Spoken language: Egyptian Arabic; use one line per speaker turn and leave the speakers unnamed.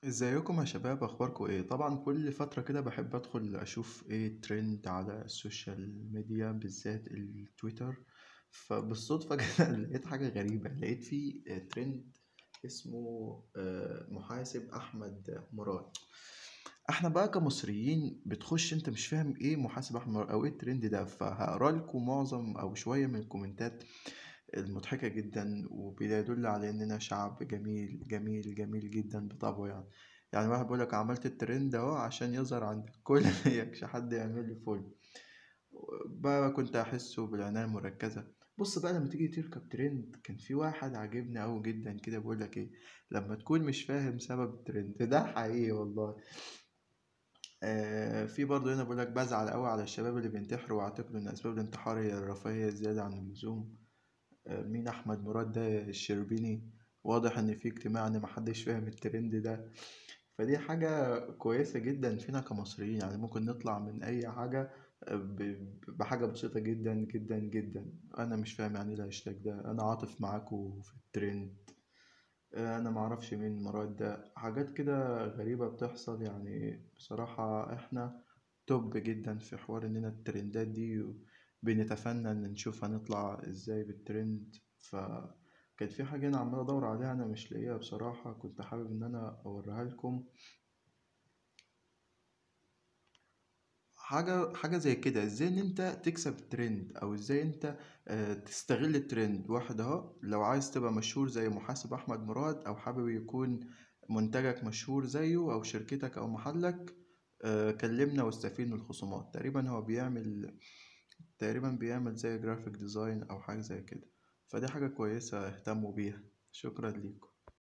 ازيكم يا شباب اخباركم ايه طبعا كل فترة كده بحب ادخل اشوف ايه ترند على السوشيال ميديا بالذات التويتر فبالصدفة كده لقيت حاجة غريبة لقيت في ترند اسمه آه، محاسب احمد مراد احنا بقى كمصريين بتخش انت مش فاهم ايه محاسب احمد مراد او ايه الترند ده فهقرا لكم معظم او شوية من الكومنتات المضحكة جدا وبيدل على إننا شعب جميل جميل جميل جدا بطبعه يعني يعني واحد بيقولك عملت الترند أهو عشان يظهر عند الكل ميكش حد يعمل لي فول بقى كنت أحسه بالعناية المركزة بص بقى لما تيجي تركب ترند كان في واحد عاجبني أوي جدا كده بيقولك إيه لما تكون مش فاهم سبب الترند ده حقيقي والله آه في برضه هنا بيقولك بزعل أوي على الشباب اللي بينتحروا ويعتقدوا إن أسباب الانتحار هي الرفاهية الزيادة عن اللزوم مين احمد مراد ده الشربيني واضح ان في اجتماع ان محدش فاهم الترند ده فدي حاجة كويسة جدا فينا كمصريين يعني ممكن نطلع من اي حاجة ب- بحاجة بسيطة جدا جدا جدا انا مش فاهم يعني ايه الهاشتاج ده انا عاطف معاكو في الترند انا معرفش مين مراد ده حاجات كده غريبة بتحصل يعني بصراحة احنا توب جدا في حوار اننا الترندات دي بنتفنن نشوف هنطلع ازاي بالترند فكانت في حاجة انا عمال ادور عليها انا مش لاقيها بصراحة كنت حابب ان انا اوريها لكم حاجة حاجة زي كده ازاي ان انت تكسب الترند او ازاي انت آه، تستغل الترند واحد اهو لو عايز تبقى مشهور زي محاسب احمد مراد او حابب يكون منتجك مشهور زيه او شركتك او محلك آه، كلمنا واستفيد من الخصومات تقريبا هو بيعمل تقريبا بيعمل زي جرافيك ديزاين او حاجة زي كده فدي حاجة كويسة اهتموا بيها شكرا ليكم